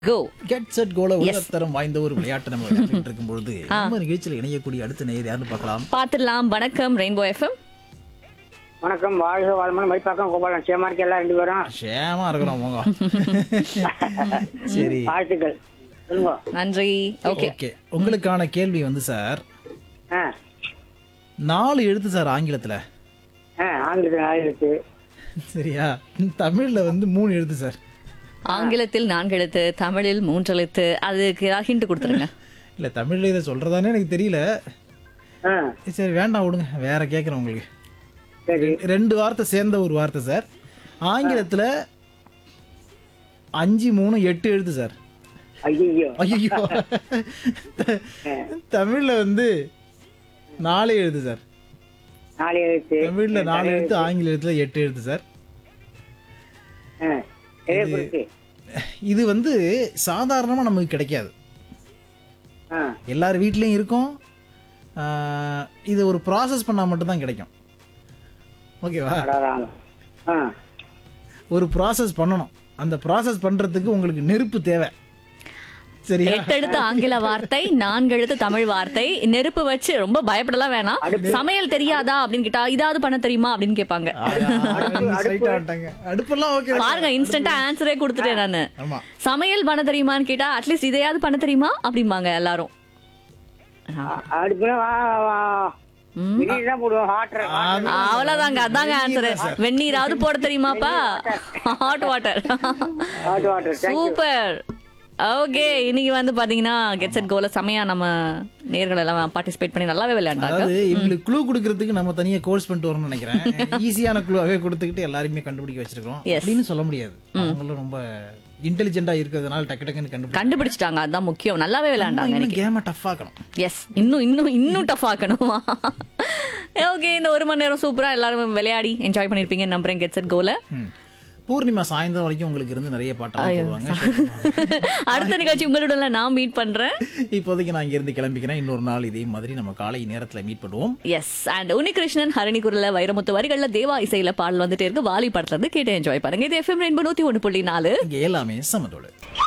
Go get set கோல உலகத்தரம் வாய்ந்த ஒரு விளையாட்டு நம்ம விளையாடிட்டு இருக்கும் பொழுது நம்ம நிகழ்ச்சியில் இணையக்கூடிய அடுத்த நேயர் யாருன்னு பார்க்கலாம் பார்த்துடலாம் வணக்கம் ரெயின்போ எஃப்எம் வணக்கம் வாழ்க வாழ்மன் மைப்பாக்கம் கோபாலன் சேமா இருக்கு எல்லாம் ரெண்டு பேரும் சேமா இருக்கிறோம் போங்க சரி வாழ்த்துக்கள் சொல்லுங்க நன்றி ஓகே ஓகே உங்களுக்கான கேள்வி வந்து சார் ஆ நாலு எழுத்து சார் ஆங்கிலத்துல ஆ ஆங்கிலத்தில் நாலு இருக்கு சரியா தமிழ்ல வந்து மூணு எழுத்து சார் ஆங்கிலத்தில் நான்கு எழுத்து தமிழில் மூன்று எழுத்து அதுக்கு ஏதாவது ஹிண்ட் கொடுத்துருங்க இல்ல தமிழ்ல இதை சொல்றதானே எனக்கு தெரியல ஆ சரி வேண்டாம் விடுங்க வேற கேட்குறேன் உங்களுக்கு சரி ரெண்டு வார்த்தை சேர்ந்த ஒரு வார்த்தை சார் ஆங்கிலத்துல அஞ்சு மூணு எட்டு எழுத்து சார் ஐயோ ஐயோ தமிழ்ல வந்து நாலு எழுத்து சார் நாலு எழுத்து தமிழ்ல நாலு எழுத்து ஆங்கில எழுத்துல எட்டு எழுத்து சார் ஆ நிறைய இருக்கு இது வந்து சாதாரணமா நமக்கு கிடைக்காது ஆ எல்லார் வீட்லயும் இருக்கும் ஆஹ், இது ஒரு ப்ராசஸ் பண்ணா மட்டும்தான் கிடைக்கும் ஓகேவா அடாதான். ஆ ஒரு ப்ராசஸ் பண்ணணும் அந்த ப்ராசஸ் பண்றதுக்கு உங்களுக்கு நெருப்பு தேவை சரியா எட்டு எழுத்து ஆங்கில வார்த்தை நான்கு எழுத்து தமிழ் வார்த்தை நெருப்பு வச்சு ரொம்ப பயப்படலாம் வேணாம் சமையல் தெரியாதா அப்படின்னு கேட்டா இதாவது பண்ண தெரியுமா அப்படின்னு கேட்பாங்க Straight ஆ வந்துட்டாங்க. அடுப்பெல்லாம் ஓகே பாருங்க இன்ஸ்டன்டா ஆன்சரே கொடுத்துட்டேன் நானு ஆமா சமையல் பண்ண தெரியுமான்னு கேட்டா அட்லீஸ்ட் இதையாவது பண்ண தெரியுமா அப்படிம்பாங்க எல்லாரும் அடுப்புல வா வா ம். வெளியே தான் போடுவோம் ஹாட்டர் அவ்வளவுதாங்க அதாங்க ஆன்சர் வெந்நீராவது போட தெரியுமாப்பா hot water hot water super okay இன்னைக்கு வந்து பாத்தீங்கன்னா கெட் செட் கோல செமையா நம்ம நேர்கள் எல்லாம் பார்ட்டிசிபேட் பண்ணி நல்லாவே விளையாண்டாங்க அதாவது இவங்களுக்கு க்ளூ கொடுக்கறதுக்கு நம்ம தனியா கோர்ஸ் பண்ணிட்டு வரணும்னு நினைக்கிறேன் ஈஸியான க்ளூவாவே கொடுத்துக்கிட்டு எல்லாருமே கண்டுபிடிக்க வச்சிருக்கோம் Yes. அப்படின்னு சொல்ல முடியாது அவங்களும் ரொம்ப இன்டெலிஜென்ட்டா இருக்கிறதுனால டக்கு டக்குன்னு கண்டுபிடிச்சு கண்டுபிடிச்சிட்டாங்க அதான் முக்கியம் நல்லாவே விளையாண்டாங்க இன்னும் கேம டஃப் ஆக்கணும் எஸ் இன்னும் இன்னும் இன்னும் டஃப் ஆக்கணுமா ஓகே இந்த ஒரு மணி நேரம் சூப்பரா எல்லாரும் விளையாடி என்ஜாய் பண்ணிருப்பீங்க நம்புறேன் கெட் செட் கோல ம். பூர்ணிமா சாயந்தரம் வரைக்கும் உங்களுக்கு இருந்து நிறைய பாட்டெல்லாம் போடுவாங்க அடுத்த நிகழ்ச்சி உங்களுடன் நான் மீட் பண்றேன் இப்போதைக்கு நான் இங்க இருந்து கிளம்பிக்கிறேன் இன்னொரு நாள் இதே மாதிரி நம்ம காலை நேரத்துல மீட் பண்ணுவோம் எஸ் அண்ட் உன்னிகிருஷ்ணன் ஹரணி குரல வைரமுத்து வரிகள்ல தேவா இசையில பாடல் வந்துட்டே இருக்கு வாலி படத்துல இருந்து கேட்டு என்ஜாய் பண்ணுங்க இது எஃப்எம் ரெண்டு நூத்தி ஒண்ணு புள்ளி நாலு இங்க எல்லாமே சமதோடு